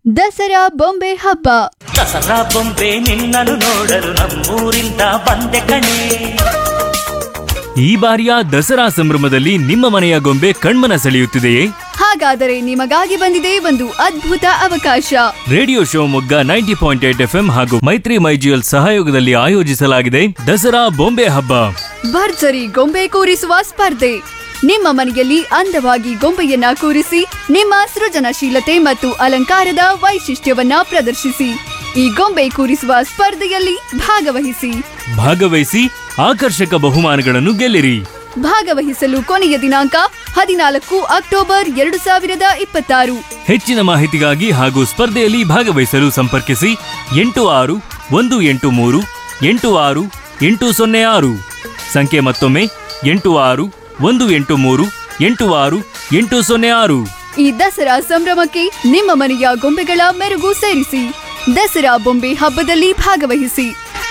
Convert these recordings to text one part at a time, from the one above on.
ದಸರಾ ಬೊಂಬೆ ಹಬ್ಬ ದಸರಾ ಬೊಂಬೆ ನಿನ್ನನ್ನು ನೋಡಲು ನಮ್ಮೂರಿಂದ ಬಂದೆ ಕಣೆ ಈ ಬಾರಿಯ ದಸರಾ ಸಂಭ್ರಮದಲ್ಲಿ ನಿಮ್ಮ ಮನೆಯ ಗೊಂಬೆ ಕಣ್ಮನ ಸೆಳೆಯುತ್ತಿದೆಯೇ ಹಾಗಾದರೆ ನಿಮಗಾಗಿ ಬಂದಿದೆ ಒಂದು ಅದ್ಭುತ ಅವಕಾಶ radio Shivamogga ninety point eight F ಹಾಗೂ ಮೈತ್ರಿ ಮೈಜಿಎಲ್ ಸಹಯೋಗದಲ್ಲಿ ಆಯೋಜಿಸಲಾಗಿದೆ ದಸರಾ ಬೊಂಬೆ ಹಬ್ಬ ಭರ್ಜರಿ ಗೊಂಬೆ ಕೂರಿಸುವ ಸ್ಪರ್ಧೆ ನಿಮ್ಮ ಮನೆಯಲ್ಲಿ ಅಂದವಾಗಿ ಗೊಂಬೆಯನ್ನ ಕೂರಿಸಿ ನಿಮ್ಮ ಸೃಜನಶೀಲತೆ ಮತ್ತು ಅಲಂಕಾರದ ವೈಶಿಷ್ಟ್ಯವನ್ನ ಪ್ರದರ್ಶಿಸಿ ಈ ಗೊಂಬೆ ಕೂರಿಸುವ ಸ್ಪರ್ಧೆಯಲ್ಲಿ ಭಾಗವಹಿಸಿ ಭಾಗವಹಿಸಿ ಆಕರ್ಷಕ ಬಹುಮಾನಗಳನ್ನು ಗೆಲ್ಲಿರಿ ಭಾಗವಹಿಸಲು ಕೊನೆಯ ದಿನಾಂಕ ಹದಿನಾಲ್ಕು ಅಕ್ಟೋಬರ್ ಎರಡು ಸಾವಿರದ ಇಪ್ಪತ್ತಾರು ಹೆಚ್ಚಿನ ಮಾಹಿತಿಗಾಗಿ ಹಾಗೂ ಸ್ಪರ್ಧೆಯಲ್ಲಿ ಭಾಗವಹಿಸಲು ಸಂಪರ್ಕಿಸಿ ಎಂಟು ಆರು ಒಂದು ಎಂಟು ಮೂರು ಎಂಟು ಆರು ಎಂಟು ಸೊನ್ನೆ ಆರು ಸಂಖ್ಯೆ ಮತ್ತೊಮ್ಮೆ ಎಂಟು ಆರು ಒಂದು ಎಂಟು ಮೂರು ಎಂಟು ಆರು ಎಂಟು ಸೊನ್ನೆ ಆರು ಈ ದಸರಾ ಸಂಭ್ರಮಕ್ಕೆ ನಿಮ್ಮ ಮನೆಯ ಗೊಂಬೆಗಳ ಮೆರುಗು ಸೇರಿಸಿ ದಸರಾ ಬೊಂಬೆ ಹಬ್ಬದಲ್ಲಿ ಭಾಗವಹಿಸಿ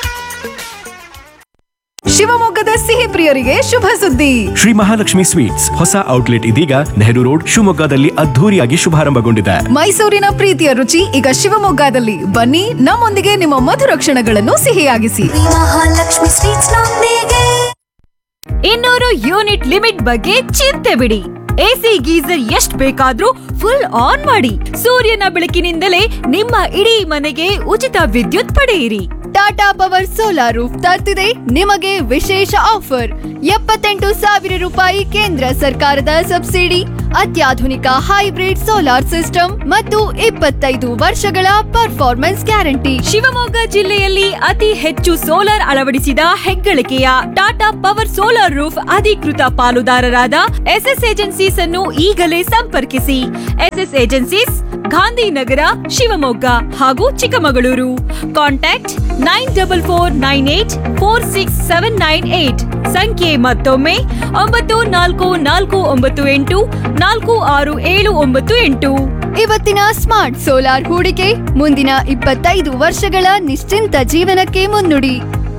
ಶಿವಮೊಗ್ಗದ ಸಿಹಿ ಪ್ರಿಯರಿಗೆ ಶುಭ ಸುದ್ದಿ ಶ್ರೀ ಮಹಾಲಕ್ಷ್ಮಿ ಸ್ವೀಟ್ಸ್ ಹೊಸ ಔಟ್ಲೆಟ್ ಇದೀಗ ನೆಹರು ರೋಡ್ ಶಿವಮೊಗ್ಗದಲ್ಲಿ ಅದ್ಧೂರಿಯಾಗಿ ಶುಭಾರಂಭಗೊಂಡಿದೆ ಮೈಸೂರಿನ ಪ್ರೀತಿಯ ರುಚಿ ಈಗ ಶಿವಮೊಗ್ಗದಲ್ಲಿ ಬನ್ನಿ ನಮ್ಮೊಂದಿಗೆ ನಿಮ್ಮ ಮಧುರ ಕ್ಷಣಗಳನ್ನು ಸಿಹಿಯಾಗಿಸಿ ಮಹಾಲಕ್ಷ್ಮಿ ಸ್ವೀಟ್ಸ್ ನೊಂದಿಗೆ ಇನ್ನೂರು ಯೂನಿಟ್ ಲಿಮಿಟ್ ಬಗ್ಗೆ ಚಿಂತೆ ಬಿಡಿ ಎಸಿ ಗೀಸರ್ ಎಷ್ಟ್ ಬೇಕಾದ್ರೂ ಫುಲ್ ಆನ್ ಮಾಡಿ ಸೂರ್ಯನ ಬೆಳಕಿನಿಂದಲೇ ನಿಮ್ಮ ಇಡೀ ಮನೆಗೆ ಉಚಿತ ವಿದ್ಯುತ್ ಪಡೆಯಿರಿ ಟಾಟಾ ಪವರ್ ಸೋಲಾರ್ ರೂಫ್ ತರ್ತಿದೆ ನಿಮಗೆ ವಿಶೇಷ ಆಫರ್ ಎಪ್ಪತ್ತೆಂಟು ಸಾವಿರ ರೂಪಾಯಿ ಕೇಂದ್ರ ಸರ್ಕಾರದ ಸಬ್ಸಿಡಿ ಅತ್ಯಾಧುನಿಕ ಹೈಬ್ರಿಡ್ ಸೋಲಾರ್ ಸಿಸ್ಟಮ್ ಮತ್ತು ಇಪ್ಪತ್ತೈದು ವರ್ಷಗಳ ಪರ್ಫಾರ್ಮೆನ್ಸ್ ಗ್ಯಾರಂಟಿ ಶಿವಮೊಗ್ಗ ಜಿಲ್ಲೆಯಲ್ಲಿ ಅತಿ ಹೆಚ್ಚು ಸೋಲಾರ್ ಅಳವಡಿಸಿದ ಹೆಗ್ಗಳಿಕೆಯ ಟಾಟಾ ಪವರ್ ಸೋಲಾರ್ ರೂಫ್ ಅಧಿಕೃತ ಪಾಲುದಾರರಾದ ಎಸ್ಎಸ್ ಏಜೆನ್ಸೀಸ್ ಅನ್ನು ಈಗಲೇ ಸಂಪರ್ಕಿಸಿ ಎಸ್ಎಸ್ ಏಜೆನ್ಸೀಸ್ ಗಾಂಧಿನಗರ ಶಿವಮೊಗ್ಗ ಹಾಗೂ Chikkamagaluru contact nine double four nine eight four six seven nine eight ಸಂಖ್ಯೆ ಮತ್ತೊಮ್ಮೆ ಒಂಬತ್ತು ನಾಲ್ಕು ನಾಲ್ಕು ಒಂಬತ್ತು ಎಂಟು ನಾಲ್ಕು ಆರು ಏಳು ಒಂಬತ್ತು ಎಂಟು ಇವತ್ತಿನ ಸ್ಮಾರ್ಟ್ ಸೋಲಾರ್ ಹೂಡಿಕೆ ಮುಂದಿನ ಇಪ್ಪತ್ತೈದು ವರ್ಷಗಳ ನಿಶ್ಚಿಂತ ಜೀವನಕ್ಕೆ ಮುನ್ನುಡಿ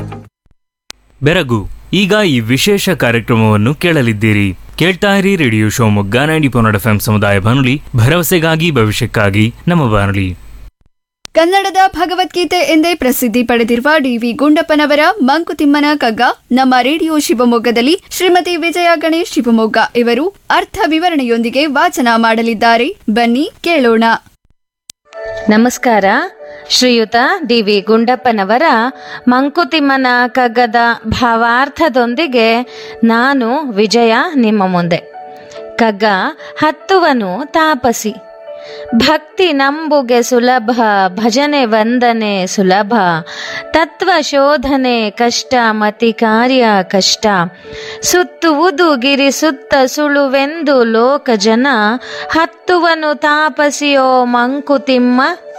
ಬೆರಗು ಈಗ ಈ ವಿಶೇಷ ಕಾರ್ಯಕ್ರಮವನ್ನು ಕೇಳಲಿದ್ದೀರಿ ಕೇಳ್ತಾ ಇರಿ radio Shivamogga ninety point F ಸಮುದಾಯ ಬಾನುಲಿ ಭರವಸೆಗಾಗಿ ಭವಿಷ್ಯಕ್ಕಾಗಿ ನಮ್ಮ ಬಾನುಲಿ ಕನ್ನಡದ ಭಗವದ್ಗೀತೆ ಎಂದೇ ಪ್ರಸಿದ್ಧಿ ಪಡೆದಿರುವ ಡಿವಿ ಗುಂಡಪ್ಪನವರ ಮಂಕುತಿಮ್ಮನ ಕಗ್ಗ ನಮ್ಮ ರೇಡಿಯೋ ಶಿವಮೊಗ್ಗದಲ್ಲಿ ಶ್ರೀಮತಿ ವಿಜಯ ಗಣೇಶ್ ಶಿವಮೊಗ್ಗ ಇವರು ಅರ್ಥ ವಿವರಣೆಯೊಂದಿಗೆ ವಾಚನ ಮಾಡಲಿದ್ದಾರೆ ಬನ್ನಿ ಕೇಳೋಣ ನಮಸ್ಕಾರ ಶ್ರೀಯುತ ಡಿ ವಿ ಗುಂಡಪ್ಪನವರ ಮಂಕುತಿಮ್ಮನ ಕಗ್ಗದ ಭಾವಾರ್ಥದೊಂದಿಗೆ ನಾನು ವಿಜಯ ನಿಮ್ಮ ಮುಂದೆ ಕಗ್ಗ ಹತ್ತುವನು ತಾಪಸಿ ಭಕ್ತಿ ನಂಬುಗೆ ಸುಲಭ ಭಜನೆ ವಂದನೆ ಸುಲಭ ತತ್ವ ಶೋಧನೆ ಕಷ್ಟ ಮತಿ ಕಾರ್ಯ ಕಷ್ಟ ಸುತ್ತುವುದು ಗಿರಿ ಸುತ್ತ ಸುಳುವೆಂದು ಲೋಕ ಜನ ಹತ್ತುವನು ತಾಪಸಿಯೋ ಮಂಕುತಿಮ್ಮ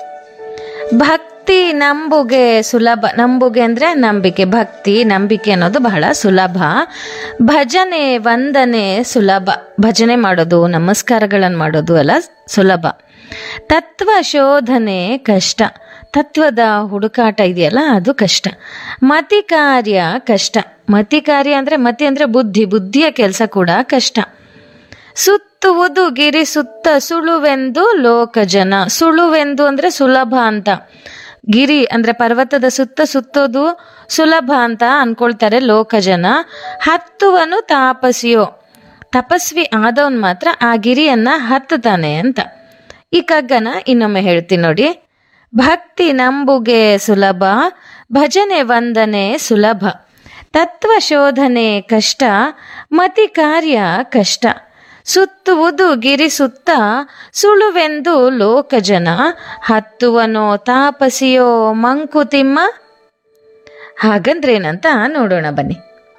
ಭಕ್ತಿ ನಂಬುಗೆ ಸುಲಭ ನಂಬುಗೆ ಅಂದರೆ ನಂಬಿಕೆ ಭಕ್ತಿ ನಂಬಿಕೆ ಅನ್ನೋದು ಬಹಳ ಸುಲಭ ಭಜನೆ ವಂದನೆ ಸುಲಭ ಭಜನೆ ಮಾಡೋದು ನಮಸ್ಕಾರಗಳನ್ನು ಮಾಡೋದು ಎಲ್ಲ ಸುಲಭ ತತ್ವ ಶೋಧನೆ ಕಷ್ಟ ತತ್ವದ ಹುಡುಕಾಟ ಇದೆಯಲ್ಲ ಅದು ಕಷ್ಟ ಮತಿ ಕಾರ್ಯ ಕಷ್ಟ ಮತಿ ಕಾರ್ಯ ಅಂದರೆ ಮತಿ ಅಂದರೆ ಬುದ್ಧಿ ಬುದ್ಧಿಯ ಕೆಲಸ ಕೂಡ ಕಷ್ಟ ಸುತ್ತುವುದು ಗಿರಿ ಸುತ್ತ ಸುಳುವೆಂದು ಲೋಕ ಜನ ಸುಳುವೆಂದು ಅಂದ್ರೆ ಸುಲಭ ಅಂತ ಗಿರಿ ಅಂದ್ರೆ ಪರ್ವತದ ಸುತ್ತ ಸುತ್ತೋದು ಸುಲಭ ಅಂತ ಅನ್ಕೊಳ್ತಾರೆ ಲೋಕ ಜನ ಹತ್ತುವನು ತಾಪಸಿಯೋ ತಪಸ್ವಿ ಆದವನ್ ಮಾತ್ರ ಆ ಗಿರಿಯನ್ನ ಹತ್ತುತ್ತಾನೆ ಅಂತ ಈ ಕಗ್ಗನ ಇನ್ನೊಮ್ಮೆ ಹೇಳ್ತೀನಿ ನೋಡಿ ಭಕ್ತಿ ನಂಬುಗೆ ಸುಲಭ ಭಜನೆ ವಂದನೆ ಸುಲಭ ತತ್ವ ಶೋಧನೆ ಕಷ್ಟ ಮತಿ ಕಾರ್ಯ ಕಷ್ಟ ಸುತ್ತುವುದು ಗಿರಿ ಸುತ್ತ ಸುಳುವೆಂದು ಲೋಕ ಜನ ಹತ್ತುವನೋ ತಾಪಸಿಯೋ ಮಂಕುತಿಮ್ಮ ಹಾಗಂದ್ರೇನಂತ ನೋಡೋಣ ಬನ್ನಿ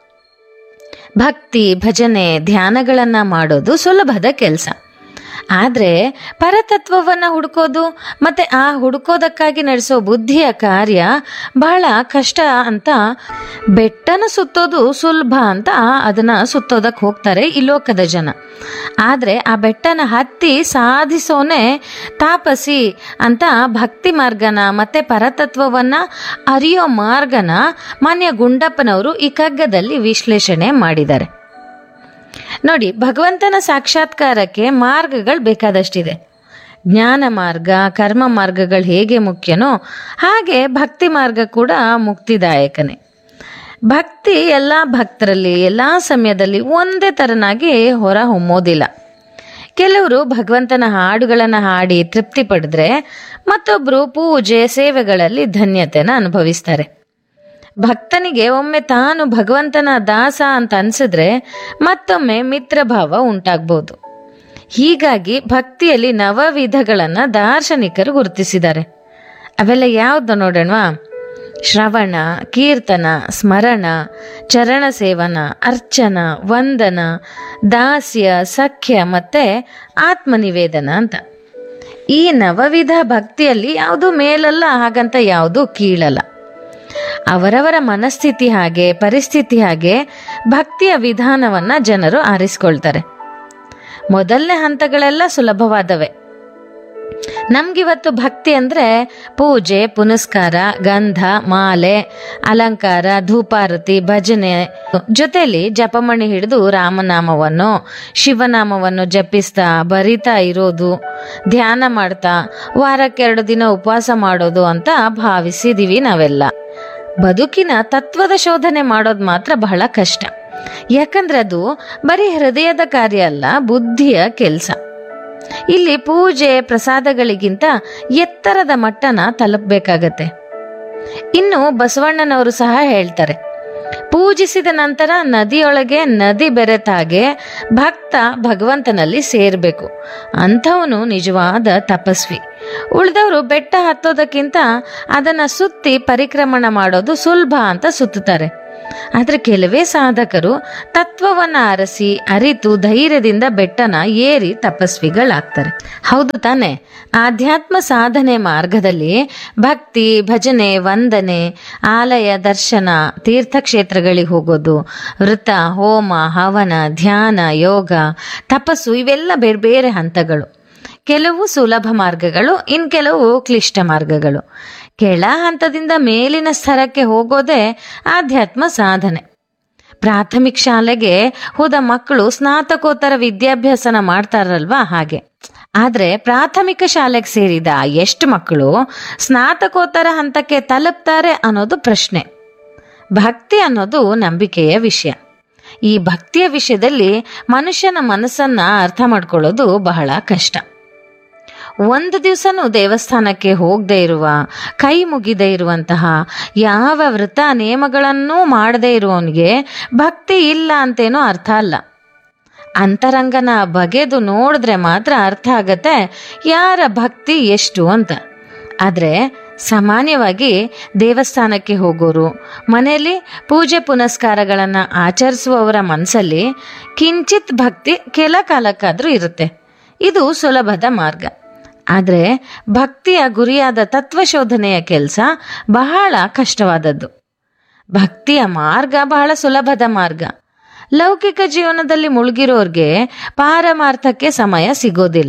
ಭಕ್ತಿ ಭಜನೆ ಧ್ಯಾನಗಳನ್ನ ಮಾಡೋದು ಸುಲಭದ ಕೆಲಸ ಆದರೆ ಪರತತ್ವವನ್ನು ಹುಡುಕೋದು ಮತ್ತೆ ಆ ಹುಡುಕೋದಕ್ಕಾಗಿ ನಡೆಸೋ ಬುದ್ಧಿಯ ಕಾರ್ಯ ಬಹಳ ಕಷ್ಟ ಅಂತ ಬೆಟ್ಟನ ಸುತ್ತೋದು ಸುಲಭ ಅಂತ ಅದನ್ನ ಸುತ್ತೋದಕ್ಕೆ ಹೋಗ್ತಾರೆ ಈ ಲೋಕದ ಜನ ಆದರೆ ಆ ಬೆಟ್ಟನ ಹತ್ತಿ ಸಾಧಿಸೋನೆ ತಾಪಸಿ ಅಂತ ಭಕ್ತಿ ಮಾರ್ಗನ ಮತ್ತೆ ಪರತತ್ವವನ್ನ ಅರಿಯೋ ಮಾರ್ಗನ ಮಾನ್ಯ ಗುಂಡಪ್ಪನವರು ಈ ಕಗ್ಗದಲ್ಲಿ ವಿಶ್ಲೇಷಣೆ ಮಾಡಿದ್ದಾರೆ ನೋಡಿ ಭಗವಂತನ ಸಾಕ್ಷಾತ್ಕಾರಕ್ಕೆ ಮಾರ್ಗಗಳು ಬೇಕಾದಷ್ಟಿದೆ ಜ್ಞಾನ ಮಾರ್ಗ ಕರ್ಮ ಮಾರ್ಗಗಳು ಹೇಗೆ ಮುಖ್ಯನೋ ಹಾಗೆ ಭಕ್ತಿ ಮಾರ್ಗ ಕೂಡ ಮುಕ್ತಿದಾಯಕನೇ ಭಕ್ತಿ ಎಲ್ಲ ಭಕ್ತರಲ್ಲಿ ಎಲ್ಲ ಸಮಯದಲ್ಲಿ ಒಂದೇ ಥರನಾಗಿ ಹೊರ ಹೊಮ್ಮೋದಿಲ್ಲ ಕೆಲವರು ಭಗವಂತನ ಹಾಡುಗಳನ್ನು ಹಾಡಿ ತೃಪ್ತಿ ಪಡೆದ್ರೆ ಮತ್ತೊಬ್ಬರು ಪೂಜೆ ಸೇವೆಗಳಲ್ಲಿ ಧನ್ಯತೆನ ಅನುಭವಿಸ್ತಾರೆ ಭಕ್ತನಿಗೆ ಒಮ್ಮೆ ತಾನು ಭಗವಂತನ ದಾಸ ಅಂತ ಅನ್ಸಿದ್ರೆ ಮತ್ತೊಮ್ಮೆ ಮಿತ್ರಭಾವ ಉಂಟಾಗ್ಬೋದು ಹೀಗಾಗಿ ಭಕ್ತಿಯಲ್ಲಿ ನವವಿಧಗಳನ್ನ ದಾರ್ಶನಿಕರು ಗುರುತಿಸಿದ್ದಾರೆ ಅವೆಲ್ಲ ಯಾವ್ದು ನೋಡೋಣವಾ ಶ್ರವಣ ಕೀರ್ತನ ಸ್ಮರಣ ಚರಣ ಸೇವನ ಅರ್ಚನ ವಂದನ ದಾಸ್ಯ ಸಖ್ಯ ಮತ್ತೆ ಆತ್ಮನಿವೇದನ ಅಂತ ಈ ನವವಿಧ ಭಕ್ತಿಯಲ್ಲಿ ಯಾವುದು ಮೇಲಲ್ಲ ಹಾಗಂತ ಯಾವುದು ಕೀಳಲ್ಲ ಅವರವರ ಮನಸ್ಥಿತಿ ಹಾಗೆ ಪರಿಸ್ಥಿತಿ ಹಾಗೆ ಭಕ್ತಿಯ ವಿಧಾನವನ್ನ ಜನರು ಆರಿಸ್ಕೊಳ್ತಾರೆ ಮೊದಲನೇ ಹಂತಗಳೆಲ್ಲ ಸುಲಭವಾದವೆ ನಮ್ಗಿವತ್ತು ಭಕ್ತಿ ಅಂದ್ರೆ ಪೂಜೆ ಪುನಸ್ಕಾರ ಗಂಧ ಮಾಲೆ ಅಲಂಕಾರ ಧೂಪಾರತಿ ಭಜನೆ ಜೊತೆಲಿ ಜಪಮಣಿ ಹಿಡಿದು ರಾಮನಾಮವನ್ನು ಶಿವನಾಮವನ್ನು ಜಪಿಸ್ತಾ ಬರಿತಾ ಇರೋದು ಧ್ಯಾನ ಮಾಡ್ತಾ ವಾರಕ್ಕೆರಡು ದಿನ ಉಪವಾಸ ಮಾಡೋದು ಅಂತ ಭಾವಿಸಿದೀವಿ ನಾವೆಲ್ಲ ಬದುಕಿನ ತತ್ವದ ಶೋಧನೆ ಮಾಡೋದು ಮಾತ್ರ ಬಹಳ ಕಷ್ಟ ಯಾಕಂದ್ರೆ ಅದು ಬರೀ ಹೃದಯದ ಕಾರ್ಯ ಅಲ್ಲ ಬುದ್ಧಿಯ ಕೆಲಸ ಇಲ್ಲಿ ಪೂಜೆ ಪ್ರಸಾದಗಳಿಗಿಂತ ಎತ್ತರದ ಮಟ್ಟನ ತಲುಪಬೇಕಾಗತ್ತೆ ಇನ್ನು ಬಸವಣ್ಣನವರು ಸಹ ಹೇಳ್ತಾರೆ ಪೂಜಿಸಿದ ನಂತರ ನದಿಯೊಳಗೆ ನದಿ ಬೆರೆತಾಗೆ ಭಕ್ತ ಭಗವಂತನಲ್ಲಿ ಸೇರಬೇಕು ಅಂಥವನು ನಿಜವಾದ ತಪಸ್ವಿ ಉಳಿದವರು ಬೆಟ್ಟ ಹತ್ತೋದಕ್ಕಿಂತ ಅದನ್ನ ಸುತ್ತಿ ಪರಿಕ್ರಮಣ ಮಾಡೋದು ಸುಲಭ ಅಂತ ಸುತ್ತುತ್ತಾರೆ ಆದ್ರೆ ಕೆಲವೇ ಸಾಧಕರು ತತ್ವವನ್ನ ಅರಸಿ ಅರಿತು ಧೈರ್ಯದಿಂದ ಬೆಟ್ಟನ ಏರಿ ತಪಸ್ವಿಗಳಾಗ್ತಾರೆ ಹೌದು ತಾನೆ ಆಧ್ಯಾತ್ಮ ಸಾಧನೆ ಮಾರ್ಗದಲ್ಲಿ ಭಕ್ತಿ ಭಜನೆ ವಂದನೆ ಆಲಯ ದರ್ಶನ ತೀರ್ಥಕ್ಷೇತ್ರಗಳಿಗೆ ಹೋಗೋದು ವೃತ ಹೋಮ ಹವನ ಧ್ಯಾನ ಯೋಗ ತಪಸ್ಸು ಇವೆಲ್ಲ ಬೇರೆ ಬೇರೆ ಹಂತಗಳು ಕೆಲವು ಸುಲಭ ಮಾರ್ಗಗಳು ಇನ್ ಕೆಲವು ಕ್ಲಿಷ್ಟ ಮಾರ್ಗಗಳು ಕೆಳ ಹಂತದಿಂದ ಮೇಲಿನ ಸ್ತರಕ್ಕೆ ಹೋಗೋದೇ ಆಧ್ಯಾತ್ಮ ಸಾಧನೆ ಪ್ರಾಥಮಿಕ ಶಾಲೆಗೆ ಹೋದ ಮಕ್ಕಳು ಸ್ನಾತಕೋತ್ತರ ವಿದ್ಯಾಭ್ಯಾಸನ ಮಾಡ್ತಾರಲ್ವಾ ಹಾಗೆ ಆದ್ರೆ ಪ್ರಾಥಮಿಕ ಶಾಲೆಗೆ ಸೇರಿದ ಎಷ್ಟು ಮಕ್ಕಳು ಸ್ನಾತಕೋತ್ತರ ಹಂತಕ್ಕೆ ತಲುಪ್ತಾರೆ ಅನ್ನೋದು ಪ್ರಶ್ನೆ ಭಕ್ತಿ ಅನ್ನೋದು ನಂಬಿಕೆಯ ವಿಷಯ ಈ ಭಕ್ತಿಯ ವಿಷಯದಲ್ಲಿ ಮನುಷ್ಯನ ಮನಸ್ಸನ್ನ ಅರ್ಥ ಮಾಡ್ಕೊಳ್ಳೋದು ಬಹಳ ಕಷ್ಟ ಒಂದು ದಿವಸನೂ ದೇವಸ್ಥಾನಕ್ಕೆ ಹೋಗದೆ ಇರುವ ಕೈ ಮುಗಿದೇ ಇರುವಂತಹ ಯಾವ ವ್ರತ ನೇಮಗಳನ್ನೂ ಮಾಡದೇ ಇರುವವನಿಗೆ ಭಕ್ತಿ ಇಲ್ಲ ಅಂತೇನೋ ಅರ್ಥ ಅಲ್ಲ ಅಂತರಂಗನ ಬಗೆದು ನೋಡಿದ್ರೆ ಮಾತ್ರ ಅರ್ಥ ಆಗತ್ತೆ ಯಾರ ಭಕ್ತಿ ಎಷ್ಟು ಅಂತ ಆದರೆ ಸಾಮಾನ್ಯವಾಗಿ ದೇವಸ್ಥಾನಕ್ಕೆ ಹೋಗೋರು ಮನೆಯಲ್ಲಿ ಪೂಜೆ ಪುನಸ್ಕಾರಗಳನ್ನು ಆಚರಿಸುವವರ ಮನಸ್ಸಲ್ಲಿ ಕಿಂಚಿತ್ ಭಕ್ತಿ ಕೆಲ ಕಾಲಕ್ಕಾದರೂ ಇರುತ್ತೆ ಇದು ಸುಲಭದ ಮಾರ್ಗ ಆದರೆ ಭಕ್ತಿಯ ಗುರಿಯಾದ ತತ್ವಶೋಧನೆಯ ಕೆಲಸ ಬಹಳ ಕಷ್ಟವಾದದ್ದು ಭಕ್ತಿಯ ಮಾರ್ಗ ಬಹಳ ಸುಲಭದ ಮಾರ್ಗ ಲೌಕಿಕ ಜೀವನದಲ್ಲಿ ಮುಳುಗಿರೋರ್ಗೆ ಪಾರಮಾರ್ಥಕ್ಕೆ ಸಮಯ ಸಿಗೋದಿಲ್ಲ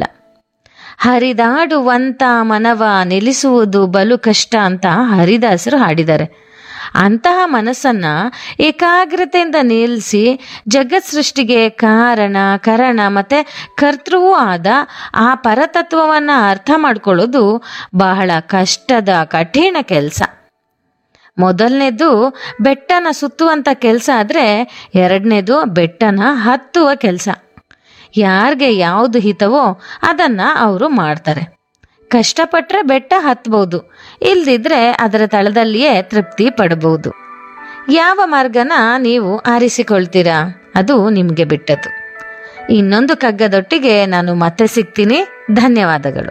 ಹರಿದಾಡುವಂತ ಮನವ ನಿಲ್ಲಿಸುವುದು ಬಲು ಕಷ್ಟ ಅಂತ ಹರಿದಾಸರು ಹಾಡಿದ್ದಾರೆ ಅಂತಹ ಮನಸ್ಸನ್ನ ಏಕಾಗ್ರತೆಯಿಂದ ನಿಲ್ಲಿಸಿ ಜಗತ್ ಸೃಷ್ಟಿಗೆ ಕಾರಣ ಕರಣ ಮತ್ತೆ ಕರ್ತೃವೂ ಆದ ಆ ಪರತತ್ವವನ್ನ ಅರ್ಥ ಮಾಡ್ಕೊಳ್ಳೋದು ಬಹಳ ಕಷ್ಟದ ಕಠಿಣ ಕೆಲಸ ಮೊದಲನೇದು ಬೆಟ್ಟನ ಸುತ್ತುವಂತ ಕೆಲಸ ಆದ್ರೆ ಎರಡನೇದು ಬೆಟ್ಟನ ಹತ್ತುವ ಕೆಲಸ ಯಾರಿಗೆ ಯಾವುದು ಹಿತವೋ ಅದನ್ನ ಅವರು ಮಾಡ್ತಾರೆ ಕಷ್ಟಪಟ್ರೆ ಬೆಟ್ಟ ಹತ್ಬಹುದು ಇಲ್ದಿದ್ರೆ ಅದರ ತಳದಲ್ಲಿಯೇ ತೃಪ್ತಿ ಪಡಬಹುದು ಯಾವ ಮಾರ್ಗನ ನೀವು ಆರಿಸಿಕೊಳ್ತೀರಾ ಅದು ನಿಮಗೆ ಬಿಟ್ಟದ್ದು ಇನ್ನೊಂದು ಕಗ್ಗದೊಟ್ಟಿಗೆ ನಾನು ಮತ್ತೆ ಸಿಗ್ತೀನಿ ಧನ್ಯವಾದಗಳು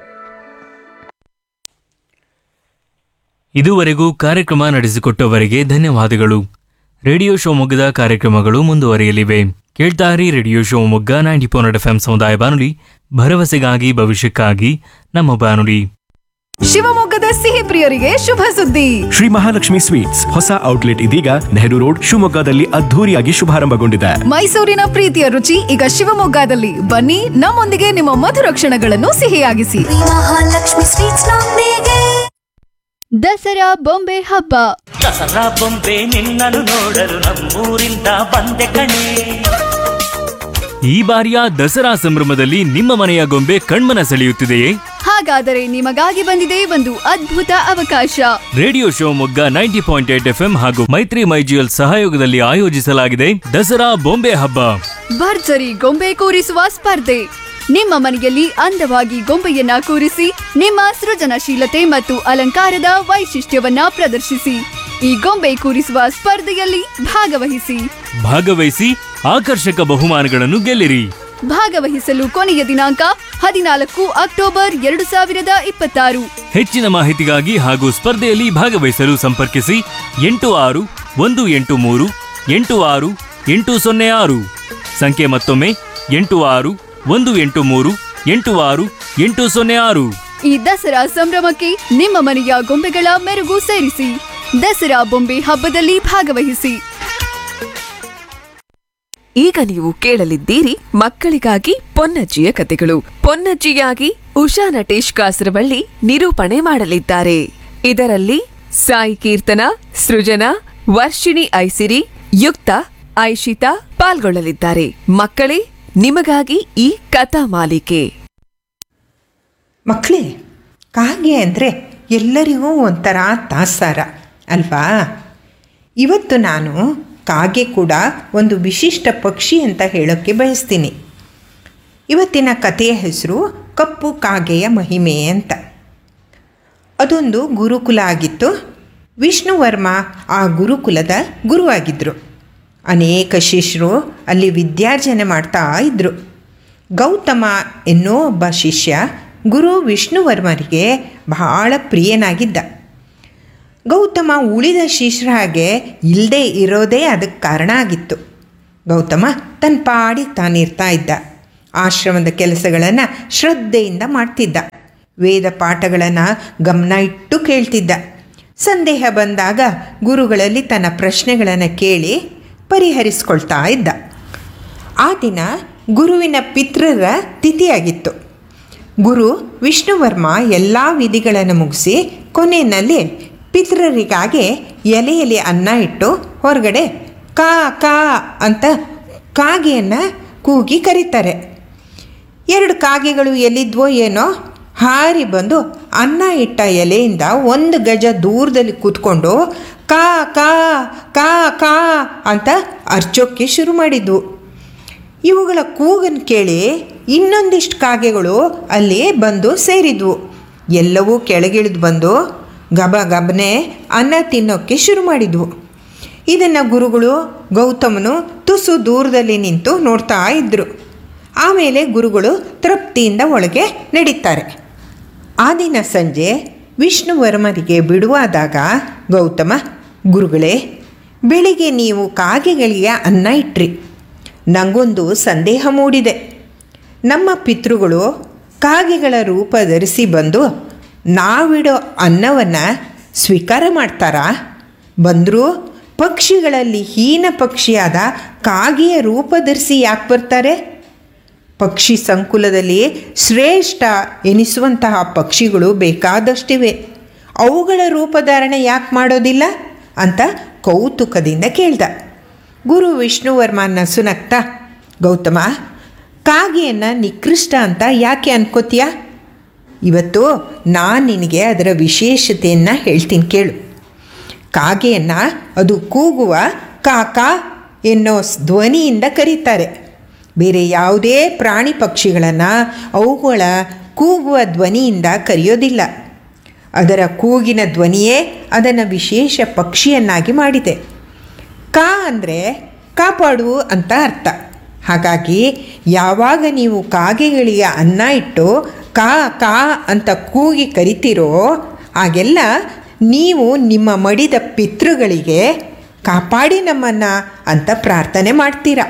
ಇದುವರೆಗೂ ಕಾರ್ಯಕ್ರಮ ನಡೆಸಿಕೊಟ್ಟವರಿಗೆ ಧನ್ಯವಾದಗಳು ರೇಡಿಯೋ ಶಿವಮೊಗ್ಗದ ಕಾರ್ಯಕ್ರಮಗಳು ಮುಂದುವರಿಯಲಿವೆ ಕೇಳ್ತಾರಿ radio Shivamogga ninety four F M ಸಮುದಾಯ ಬಾನುಲಿ ಭರವಸೆಗಾಗಿ ಭವಿಷ್ಯಕ್ಕಾಗಿ ನಮ್ಮ ಬಾನುಲಿ ಶಿವಮೊಗ್ಗದ ಸಿಹಿ ಪ್ರಿಯರಿಗೆ ಶುಭ ಸುದ್ದಿ ಶ್ರೀ ಮಹಾಲಕ್ಷ್ಮಿ ಸ್ವೀಟ್ಸ್ ಹೊಸ ಔಟ್ಲೆಟ್ ಇದೀಗ ನೆಹರು ರೋಡ್ ಶಿವಮೊಗ್ಗದಲ್ಲಿ ಅದ್ಧೂರಿಯಾಗಿ ಶುಭಾರಂಭಗೊಂಡಿದೆ ಮೈಸೂರಿನ ಪ್ರೀತಿಯ ರುಚಿ ಈಗ ಶಿವಮೊಗ್ಗದಲ್ಲಿ ಬನ್ನಿ ನಮ್ಮೊಂದಿಗೆ ನಿಮ್ಮ ಮಧುರ ಕ್ಷಣಗಳನ್ನು ಸಿಹಿಯಾಗಿಸಿ ಶ್ರೀ ಮಹಾಲಕ್ಷ್ಮಿ ಸ್ವೀಟ್ಸ್ ನೊಂದಿಗೆ ದಸರಾ ಬೊಂಬೆ ಹಬ್ಬ ದಸರಾ ಬೊಂಬೆ ನಿನ್ನನ್ನು ನೋಡಲು ನಮ್ಮೂರಿಂದ ಬಂದೆ ಕಣೆ ಈ ಬಾರಿಯ ದಸರಾ ಸಂಭ್ರಮದಲ್ಲಿ ನಿಮ್ಮ ಮನೆಯ ಗೊಂಬೆ ಕಣ್ಮನ ಸೆಳೆಯುತ್ತಿದೆಯೇ ಹಾಗಾದರೆ ನಿಮಗಾಗಿ ಬಂದಿದೆ ಒಂದು ಅದ್ಭುತ ಅವಕಾಶ radio Shivamogga ninety point eight F ಹಾಗೂ ಮೈತ್ರಿ ಮೈಜಿಎಲ್ ಸಹಯೋಗದಲ್ಲಿ ಆಯೋಜಿಸಲಾಗಿದೆ ದಸರಾ ಬೊಂಬೆ ಹಬ್ಬ ಭರ್ಜರಿ ಗೊಂಬೆ ಕೂರಿಸುವ ಸ್ಪರ್ಧೆ ನಿಮ್ಮ ಮನೆಯಲ್ಲಿ ಅಂದವಾಗಿ ಗೊಂಬೆಯನ್ನ ಕೂರಿಸಿ ನಿಮ್ಮ ಸೃಜನಶೀಲತೆ ಮತ್ತು ಅಲಂಕಾರದ ವೈಶಿಷ್ಟ್ಯವನ್ನ ಪ್ರದರ್ಶಿಸಿ ಈ ಗೊಂಬೆ ಕೂರಿಸುವ ಸ್ಪರ್ಧೆಯಲ್ಲಿ ಭಾಗವಹಿಸಿ ಭಾಗವಹಿಸಿ ಆಕರ್ಷಕ ಬಹುಮಾನಗಳನ್ನು ಗೆಲ್ಲಿರಿ ಭಾಗವಹಿಸಲು ಕೊನೆಯ ದಿನಾಂಕ ಹದಿನಾಲ್ಕು ಅಕ್ಟೋಬರ್ ಎರಡು ಸಾವಿರದ ಇಪ್ಪತ್ತಾರು ಹೆಚ್ಚಿನ ಮಾಹಿತಿಗಾಗಿ ಹಾಗೂ ಸ್ಪರ್ಧೆಯಲ್ಲಿ ಭಾಗವಹಿಸಲು ಸಂಪರ್ಕಿಸಿ ಎಂಟು ಆರು ಒಂದು ಎಂಟು ಮೂರು ಎಂಟು ಆರು ಎಂಟು ಸೊನ್ನೆ ಆರು ಸಂಖ್ಯೆ ಮತ್ತೊಮ್ಮೆ ಎಂಟು ಆರು ಒಂದು ಎಂಟು ಮೂರು ಎಂಟು ಆರು ಎಂಟು ಸೊನ್ನೆ ಆರು ಈ ದಸರಾ ಸಂಭ್ರಮಕ್ಕೆ ನಿಮ್ಮ ಮನೆಯ ಗೊಂಬೆಗಳ ಮೆರುಗು ಸೇರಿಸಿ ದಸರಾ ಬೊಂಬೆ ಹಬ್ಬದಲ್ಲಿ ಭಾಗವಹಿಸಿ ಈಗ ನೀವು ಕೇಳಲಿದ್ದೀರಿ ಮಕ್ಕಳಿಗಾಗಿ ಪೊನ್ನಜ್ಜಿಯ ಕತೆಗಳು ಪೊನ್ನಜ್ಜಿಯಾಗಿ ಉಷಾ ನಟೇಶ್ ಕಾಸರವಳ್ಳಿ ನಿರೂಪಣೆ ಮಾಡಲಿದ್ದಾರೆ ಇದರಲ್ಲಿ ಸಾಯಿ ಕೀರ್ತನ ಸೃಜನಾ ವರ್ಷಿಣಿ ಐಸಿರಿ ಯುಕ್ತ ಐಶಿತಾ ಪಾಲ್ಗೊಳ್ಳಲಿದ್ದಾರೆ ಮಕ್ಕಳೇ ನಿಮಗಾಗಿ ಈ ಕಥಾ ಮಾಲಿಕೆ ಮಕ್ಕಳೇ ಕಾಗೆ ಅಂದರೆ ಎಲ್ಲರಿಗೂ ಒಂಥರ ತಾತ್ಸಾರ ಅಲ್ವಾ ಇವತ್ತು ನಾನು ಕಾಗೆ ಕೂಡ ಒಂದು ವಿಶಿಷ್ಟ ಪಕ್ಷಿ ಅಂತ ಹೇಳೋಕ್ಕೆ ಬಯಸ್ತೀನಿ ಇವತ್ತಿನ ಕಥೆಯ ಹೆಸರು ಕಪ್ಪು ಕಾಗೆಯ ಮಹಿಮೆ ಅಂತ ಅದೊಂದು ಗುರುಕುಲ ಆಗಿತ್ತು ವಿಷ್ಣುವರ್ಮ ಆ ಗುರುಕುಲದ ಗುರುವಾಗಿದ್ದರು ಅನೇಕ ಶಿಷ್ಯರು ಅಲ್ಲಿ ವಿದ್ಯಾರ್ಜನೆ ಮಾಡ್ತಾ ಇದ್ದರು ಗೌತಮ ಎನ್ನೋ ಒಬ್ಬ ಶಿಷ್ಯ ಗುರು ವಿಷ್ಣುವರ್ಮರಿಗೆ ಬಹಳ ಪ್ರಿಯನಾಗಿದ್ದ ಗೌತಮ ಉಳಿದ ಶಿಷ್ಯರ ಹಾಗೆ ಇಲ್ಲದೆ ಇರೋದೇ ಅದಕ್ಕೆ ಕಾರಣ ಆಗಿತ್ತು ಗೌತಮ ತನ್ನ ಪಾಡಿಗೆ ತಾನಿರ್ತಾ ಇದ್ದ ಆಶ್ರಮದ ಕೆಲಸಗಳನ್ನು ಶ್ರದ್ಧೆಯಿಂದ ಮಾಡ್ತಿದ್ದ ವೇದ ಪಾಠಗಳನ್ನು ಗಮನ ಇಟ್ಟು ಕೇಳ್ತಿದ್ದ ಸಂದೇಹ ಬಂದಾಗ ಗುರುಗಳಲ್ಲಿ ತನ್ನ ಪ್ರಶ್ನೆಗಳನ್ನು ಕೇಳಿ ಪರಿಹರಿಸ್ಕೊಳ್ತಾ ಇದ್ದ ಆ ದಿನ ಗುರುವಿನ ಪಿತೃರ ತಿಥಿಯಾಗಿತ್ತು ಗುರು ವಿಷ್ಣುವರ್ಮ ಎಲ್ಲ ವಿಧಿಗಳನ್ನು ಮುಗಿಸಿ ಕೊನೆಯಲ್ಲಿ ಪಿತೃರಿಗಾಗಿ ಎಲೆಯಲ್ಲಿ ಅನ್ನ ಇಟ್ಟು ಹೊರಗಡೆ ಕಾ ಕಾ ಅಂತ ಕಾಗೆಯನ್ನು ಕೂಗಿ ಕರೀತಾರೆ ಎರಡು ಕಾಗೆಗಳು ಎಲ್ಲಿದ್ವೋ ಏನೋ ಹಾರಿ ಬಂದು ಅನ್ನ ಇಟ್ಟ ಎಲೆಯಿಂದ ಒಂದು ಗಜ ದೂರದಲ್ಲಿ ಕೂತ್ಕೊಂಡು ಕಾ ಕಾ ಕಾ ಕಾ ಅಂತ ಅರ್ಚೋಕ್ಕೆ ಶುರು ಮಾಡಿದ್ವು ಇವುಗಳ ಕೂಗನ್ನು ಕೇಳಿ ಇನ್ನೊಂದಿಷ್ಟು ಕಾಗೆಗಳು ಅಲ್ಲಿ ಬಂದು ಸೇರಿದ್ವು ಎಲ್ಲವೂ ಕೆಳಗಿಳಿದು ಬಂದು ಗಬ ಗಬನೆ ಅನ್ನ ತಿನ್ನೋಕ್ಕೆ ಶುರು ಮಾಡಿದ್ವು ಇದನ್ನು ಗುರುಗಳು ಗೌತಮನು ತುಸು ದೂರದಲ್ಲಿ ನಿಂತು ನೋಡ್ತಾ ಇದ್ದರು ಆಮೇಲೆ ಗುರುಗಳು ತೃಪ್ತಿಯಿಂದ ಒಳಗೆ ನಡೀತಾರೆ ಆ ದಿನ ಸಂಜೆ ವಿಷ್ಣುವರ್ಮರಿಗೆ ಬಿಡುವಾದಾಗ ಗೌತಮ ಗುರುಗಳೇ ಬೆಳಿಗ್ಗೆ ನೀವು ಕಾಗೆಗಳಿಗೆ ಅನ್ನ ಇಟ್ರಿ ನನಗೊಂದು ಸಂದೇಹ ಮೂಡಿದೆ ನಮ್ಮ ಪಿತೃಗಳು ಕಾಗೆಗಳ ರೂಪ ಧರಿಸಿ ಬಂದು ನಾವಿಡೋ ಅನ್ನವನ್ನು ಸ್ವೀಕಾರ ಮಾಡ್ತಾರಾ ಬಂದರೂ ಪಕ್ಷಿಗಳಲ್ಲಿ ಹೀನ ಪಕ್ಷಿಯಾದ ಕಾಗೆಯ ರೂಪ ಧರಿಸಿ ಯಾಕೆ ಬರ್ತಾರೆ ಪಕ್ಷಿ ಸಂಕುಲದಲ್ಲಿ ಶ್ರೇಷ್ಠ ಎನಿಸುವಂತಹ ಪಕ್ಷಿಗಳು ಬೇಕಾದಷ್ಟಿವೆ ಅವುಗಳ ರೂಪಧಾರಣೆ ಯಾಕೆ ಮಾಡೋದಿಲ್ಲ ಅಂತ ಕೌತುಕದಿಂದ ಕೇಳ್ದ ಗುರು ವಿಷ್ಣುವರ್ಮ ನಸುನಕ್ತಾ ಗೌತಮ ಕಾಗೆಯನ್ನು ನಿಕೃಷ್ಟ ಅಂತ ಯಾಕೆ ಅನ್ಕೋತೀಯ ಇವತ್ತು ನಾನು ನಿನಗೆ ಅದರ ವಿಶೇಷತೆಯನ್ನು ಹೇಳ್ತೀನಿ ಕೇಳು ಕಾಗೆಯನ್ನು ಅದು ಕೂಗುವ ಕಾಕಾ ಎನ್ನೋ ಧ್ವನಿಯಿಂದ ಕರೀತಾರೆ ಬೇರೆ ಯಾವುದೇ ಪ್ರಾಣಿ ಪಕ್ಷಿಗಳನ್ನು ಅವುಗಳ ಕೂಗುವ ಧ್ವನಿಯಿಂದ ಕರೆಯೋದಿಲ್ಲ ಅದರ ಕೂಗಿನ ಧ್ವನಿಯೇ ಅದನ್ನು ವಿಶೇಷ ಪಕ್ಷಿಯನ್ನಾಗಿ ಮಾಡಿದೆ ಕಾ ಅಂದರೆ ಕಾಪಾಡು ಅಂತ ಅರ್ಥ ಹಾಗಾಗಿ ಯಾವಾಗ ನೀವು ಕಾಗೆಗಳಿಗೆ ಅನ್ನ ಇಟ್ಟು ಕಾ ಕಾ ಅಂತ ಕೂಗಿ ಕರಿತೀರೋ ಆಗೆಲ್ಲ ನೀವು ನಿಮ್ಮ ಮಡಿದ ಪಿತೃಗಳಿಗೆ ಕಾಪಾಡಿ ನಮ್ಮನ್ನು ಅಂತ ಪ್ರಾರ್ಥನೆ ಮಾಡ್ತೀರಾ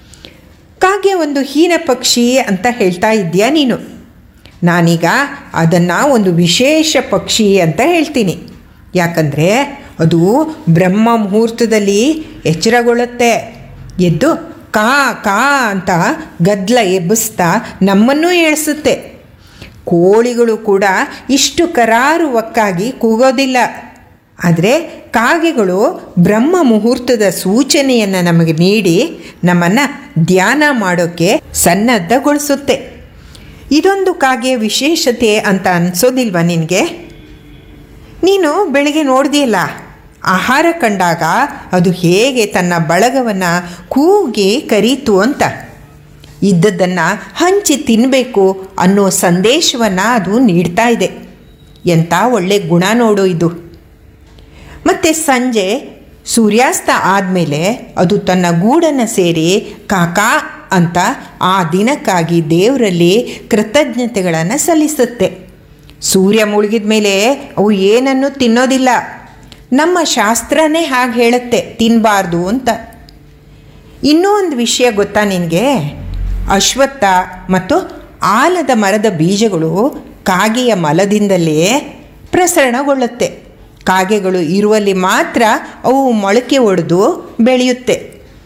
ಕಾಗೆ ಒಂದು ಹೀನ ಪಕ್ಷಿ ಅಂತ ಹೇಳ್ತಾ ಇದ್ದೀಯಾ ನೀನು ನಾನೀಗ ಅದನ್ನು ಒಂದು ವಿಶೇಷ ಪಕ್ಷಿ ಅಂತ ಹೇಳ್ತೀನಿ ಯಾಕಂದರೆ ಅದು ಬ್ರಹ್ಮ ಮುಹೂರ್ತದಲ್ಲಿ ಎಚ್ಚರಗೊಳ್ಳುತ್ತೆ ಎದ್ದು ಕಾ ಕಾ ಅಂತ ಗದ್ದಲ ಎಬ್ಬಿಸ್ತಾ ನಮ್ಮನ್ನೂ ಏಳಿಸುತ್ತೆ ಕೋಳಿಗಳು ಕೂಡ ಇಷ್ಟು ಕರಾರುವಕ್ಕಾಗಿ ಕೂಗೋದಿಲ್ಲ ಆದರೆ ಕಾಗೆಗಳು ಬ್ರಹ್ಮ ಮುಹೂರ್ತದ ಸೂಚನೆಯನ್ನು ನಮಗೆ ನೀಡಿ ನಮ್ಮನ್ನು ಧ್ಯಾನ ಮಾಡೋಕ್ಕೆ ಸನ್ನದ್ಧಗೊಳಿಸುತ್ತೆ ಇದೊಂದು ಕಾಗೆಯ ವಿಶೇಷತೆ ಅಂತ ಅನಿಸೋದಿಲ್ವಾ ನಿನಗೆ ನೀನು ಬೆಳಗ್ಗೆ ನೋಡ್ದಿಯಲ್ಲ ಆಹಾರ ಕಂಡಾಗ ಅದು ಹೇಗೆ ತನ್ನ ಬಳಗವನ್ನು ಕೂಗಿ ಕರೀತು ಅಂತ ಇದ್ದದ್ದನ್ನು ಹಂಚಿ ತಿನ್ನಬೇಕು ಅನ್ನೋ ಸಂದೇಶವನ್ನು ಅದು ನೀಡ್ತಾ ಇದೆ ಎಂಥ ಒಳ್ಳೆ ಗುಣ ನೋಡು ಇದು ಮತ್ತು ಸಂಜೆ ಸೂರ್ಯಾಸ್ತ ಆದಮೇಲೆ ಅದು ತನ್ನ ಗೂಡನ್ನು ಸೇರಿ ಕಾಕಾ ಅಂತ ಆ ದಿನಕ್ಕಾಗಿ ದೇವರಲ್ಲಿ ಕೃತಜ್ಞತೆಗಳನ್ನು ಸಲ್ಲಿಸುತ್ತೆ ಸೂರ್ಯ ಮುಳುಗಿದ ಮೇಲೆ ಅವು ಏನನ್ನು ತಿನ್ನೋದಿಲ್ಲ ನಮ್ಮ ಶಾಸ್ತ್ರನೇ ಹಾಗೆ ಹೇಳುತ್ತೆ ತಿನ್ನಬಾರ್ದು ಅಂತ ಇನ್ನೂ ಒಂದು ವಿಷಯ ಗೊತ್ತಾ ನಿನಗೆ ಅಶ್ವತ್ಥ ಮತ್ತು ಆಲದ ಮರದ ಬೀಜಗಳು ಕಾಗೆಯ ಮಲದಿಂದಲೇ ಪ್ರಸರಣಗೊಳ್ಳುತ್ತೆ ಕಾಗೆಗಳು ಇರುವಲ್ಲಿ ಮಾತ್ರ ಅವು ಮೊಳಕೆ ಒಡೆದು ಬೆಳೆಯುತ್ತೆ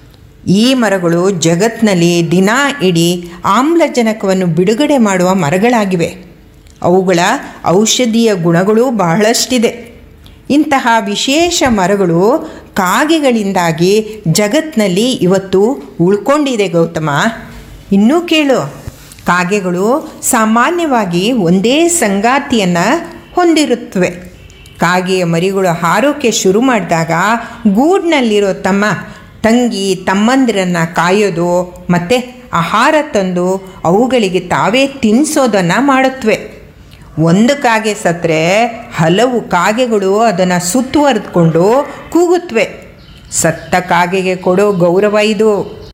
ಈ ಮರಗಳು ಜಗತ್ನಲ್ಲಿ ದಿನ ಇಡೀ ಆಮ್ಲಜನಕವನ್ನು ಬಿಡುಗಡೆ ಮಾಡುವ ಮರಗಳಾಗಿವೆ ಅವುಗಳ ಔಷಧೀಯ ಗುಣಗಳು ಬಹಳಷ್ಟಿದೆ ಇಂತಹ ವಿಶೇಷ ಮರಗಳು ಕಾಗೆಗಳಿಂದಾಗಿ ಜಗತ್ನಲ್ಲಿ ಇವತ್ತು ಉಳ್ಕೊಂಡಿದೆ ಗೌತಮ ಇನ್ನೂ ಕೇಳು ಕಾಗೆಗಳು ಸಾಮಾನ್ಯವಾಗಿ ಒಂದೇ ಸಂಗಾತಿಯನ್ನು ಹೊಂದಿರುತ್ತವೆ ಕಾಗೆಯ ಮರಿಗಳು ಹಾರೋಕೆ ಶುರು ಮಾಡಿದಾಗ ಗೂಡ್ನಲ್ಲಿರೋ ತಮ್ಮ ತಂಗಿ ತಮ್ಮಂದಿರನ್ನು ಕಾಯೋದು ಮತ್ತು ಆಹಾರ ತಂದು ಅವುಗಳಿಗೆ ತಾವೇ ತಿನ್ನಿಸೋದನ್ನು ಮಾಡುತ್ತವೆ ಒಂದು ಕಾಗೆ ಸತ್ತರೆ ಹಲವು ಕಾಗೆಗಳು ಅದನ್ನು ಸುತ್ತುವರೆದುಕೊಂಡು ಕೂಗುತ್ತವೆ ಸತ್ತ ಕಾಗೆಗೆ ಕೊಡೋ ಗೌರವ ಇದು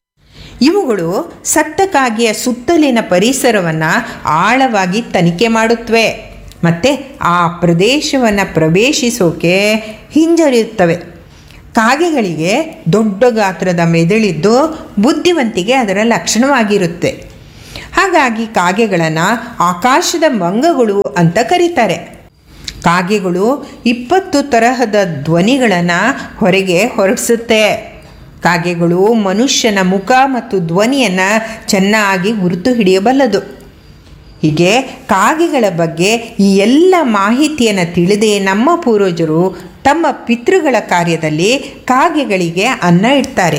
ಇವುಗಳು ಸತ್ತ ಕಾಗೆಯ ಸುತ್ತಲಿನ ಪರಿಸರವನ್ನು ಆಳವಾಗಿ ತನಿಖೆ ಮಾಡುತ್ತವೆ ಮತ್ತು ಆ ಪ್ರದೇಶವನ್ನು ಪ್ರವೇಶಿಸೋಕೆ ಹಿಂಜರಿಯುತ್ತವೆ ಕಾಗೆಗಳಿಗೆ ದೊಡ್ಡ ಗಾತ್ರದ ಮೆದುಳಿದ್ದು ಬುದ್ಧಿವಂತಿಕೆ ಅದರ ಲಕ್ಷಣವಾಗಿರುತ್ತೆ ಹಾಗಾಗಿ ಕಾಗೆಗಳನ್ನು ಆಕಾಶದ ಮಂಗಗಳು ಅಂತ ಕರೀತಾರೆ ಕಾಗೆಗಳು ಇಪ್ಪತ್ತು ತರಹದ ಧ್ವನಿಗಳನ್ನು ಹೊರಗೆ ಹೊರಡಿಸುತ್ತೆ ಕಾಗೆಗಳು ಮನುಷ್ಯನ ಮುಖ ಮತ್ತು ಧ್ವನಿಯನ್ನು ಚೆನ್ನಾಗಿ ಗುರುತು ಹಿಡಿಯಬಲ್ಲದು ಹೀಗೆ ಕಾಗೆಗಳ ಬಗ್ಗೆ ಈ ಎಲ್ಲ ಮಾಹಿತಿಯನ್ನು ತಿಳಿದೇ ನಮ್ಮ ಪೂರ್ವಜರು ತಮ್ಮ ಪಿತೃಗಳ ಕಾರ್ಯದಲ್ಲಿ ಕಾಗೆಗಳಿಗೆ ಅನ್ನ ಇಡ್ತಾರೆ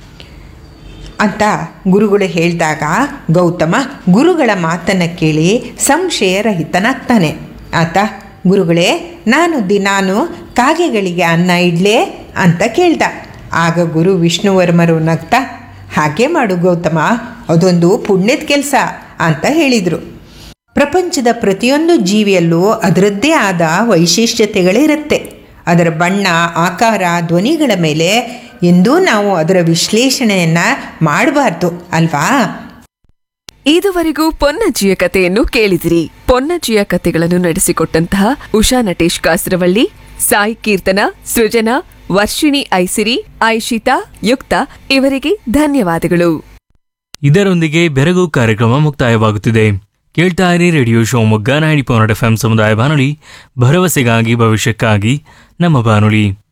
ಅಂತ ಗುರುಗಳು ಹೇಳಿದಾಗ ಗೌತಮ ಗುರುಗಳ ಮಾತನ್ನು ಕೇಳಿ ಸಂಶಯರಹಿತನಾಗ್ತಾನೆ ಆತ ಗುರುಗಳೇ ನಾನು ದಿನಾನು ಕಾಗೆಗಳಿಗೆ ಅನ್ನ ಇಡ್ಲೇ ಅಂತ ಕೇಳ್ದ ಆಗ ಗುರು ವಿಷ್ಣುವರ್ಮರು ನಗ್ತಾ ಹಾಗೆ ಮಾಡು ಗೌತಮ ಅದೊಂದು ಪುಣ್ಯದ ಕೆಲಸ ಅಂತ ಹೇಳಿದರು ಪ್ರಪಂಚದ ಪ್ರತಿಯೊಂದು ಜೀವಿಯಲ್ಲೂ ಅದರದ್ದೇ ಆದ ವೈಶಿಷ್ಟ್ಯತೆಗಳಿರುತ್ತೆ ಅದರ ಬಣ್ಣ ಆಕಾರ ಧ್ವನಿಗಳ ಮೇಲೆ ಎಂದೂ ನಾವು ಅದರ ವಿಶ್ಲೇಷಣೆಯನ್ನು ಮಾಡಬಾರ್ದು ಅಲ್ವಾ ಇದುವರೆಗೂ ಪೊನ್ನಜ್ಜಿಯ ಕಥೆಯನ್ನು ಕೇಳಿದಿರಿ ಪೊನ್ನಜ್ಜಿಯ ಕಥೆಗಳನ್ನು ನಡೆಸಿಕೊಟ್ಟಂತಹ ಉಷಾ ನಟೇಶ್ ಕಾಸರವಳ್ಳಿ ಸಾಯಿ ಕೀರ್ತನ ಸೃಜನಾ ವರ್ಷಿಣಿ ಐಸಿರಿ ಐಶಿತಾ ಯುಕ್ತ ಇವರಿಗೆ ಧನ್ಯವಾದಗಳು ಇದರೊಂದಿಗೆ ಬೆರಗು ಕಾರ್ಯಕ್ರಮ ಮುಕ್ತಾಯವಾಗುತ್ತಿದೆ ಕೇಳ್ತಾ ಇರಿ radio Shivamogga ninety point F M ಸಮುದಾಯ ಬಾನುಲಿ ಭರವಸೆಗಾಗಿ ಭವಿಷ್ಯಕ್ಕಾಗಿ ನಮ್ಮ ಬಾನುಲಿ